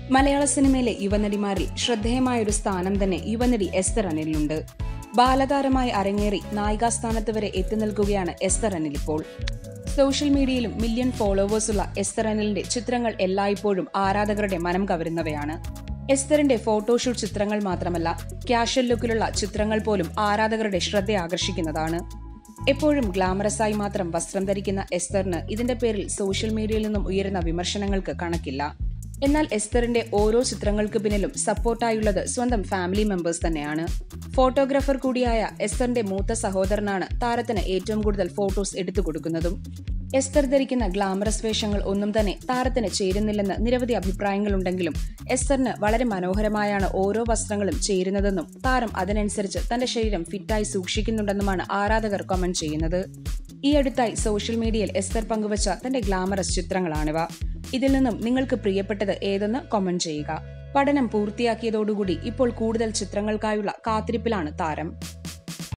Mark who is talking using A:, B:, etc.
A: മലയാള സിനിമയിലെ യുവനടിമാരിൽ ശ്രദ്ധേയമായൊരു സ്ഥാനം തന്നെ യുവനടി എസ്തർ അനിലിനുണ്ട് ബാലതാരമായി അരങ്ങേറി നായികാസ്ഥാനത്ത് വരെ എത്തി നിൽക്കുകയാണ് എസ്തർ അനിൽ ഇപ്പോൾ സോഷ്യൽ മീഡിയയിലും മില്യൺ ഫോളോവേഴ്സുള്ള എസ്തർ അനിലിന്റെ ചിത്രങ്ങൾ എല്ലായ്പ്പോഴും ആരാധകരുടെ മനം കവരുന്നവയാണ് എസ്തറിന്റെ ഫോട്ടോഷൂട്ട് ചിത്രങ്ങൾ മാത്രമല്ല ക്യാഷ്വൽ ലുക്കിലുള്ള ചിത്രങ്ങൾ പോലും ആരാധകരുടെ ശ്രദ്ധ ആകർഷിക്കുന്നതാണ് എപ്പോഴും ഗ്ലാമറസായി മാത്രം വസ്ത്രം ധരിക്കുന്ന എസ്തറിന് ഇതിന്റെ പേരിൽ സോഷ്യൽ മീഡിയയിൽ നിന്നും ഉയരുന്ന വിമർശനങ്ങൾക്ക് കണക്കില്ല എന്നാൽ എസ്തറിന്റെ ഓരോ ചിത്രങ്ങൾക്ക് പിന്നിലും സപ്പോർട്ടായുള്ളത് സ്വന്തം ഫാമിലി മെമ്പേഴ്സ് തന്നെയാണ് ഫോട്ടോഗ്രാഫർ കൂടിയായ എസ്തറിന്റെ മൂത്ത സഹോദരനാണ് താരത്തിന് ഏറ്റവും കൂടുതൽ ഫോട്ടോസ് എടുത്തു കൊടുക്കുന്നതും എസ്തർ ധരിക്കുന്ന ഗ്ലാമറസ് വേഷങ്ങൾ ഒന്നും തന്നെ താരത്തിന് ചേരുന്നില്ലെന്ന് നിരവധി അഭിപ്രായങ്ങളുണ്ടെങ്കിലും എസ്തറിന് വളരെ മനോഹരമായാണ് ഓരോ വസ്ത്രങ്ങളും ചേരുന്നതെന്നും താരം അതിനനുസരിച്ച് തന്റെ ശരീരം ഫിറ്റായി സൂക്ഷിക്കുന്നുണ്ടെന്നുമാണ് ആരാധകർ കമന്റ് ചെയ്യുന്നത് ഈ അടുത്തായി സോഷ്യൽ മീഡിയയിൽ എസ്തർ പങ്കുവച്ച തന്റെ ഗ്ലാമറസ് ചിത്രങ്ങളാണിവ ഇതിൽ നിന്നും നിങ്ങൾക്ക് പ്രിയപ്പെട്ടത് ഏതെന്ന് കമന്റ് ചെയ്യുക പഠനം പൂർത്തിയാക്കിയതോടുകൂടി ഇപ്പോൾ കൂടുതൽ ചിത്രങ്ങൾക്കായുള്ള കാത്തിരിപ്പിലാണ് താരം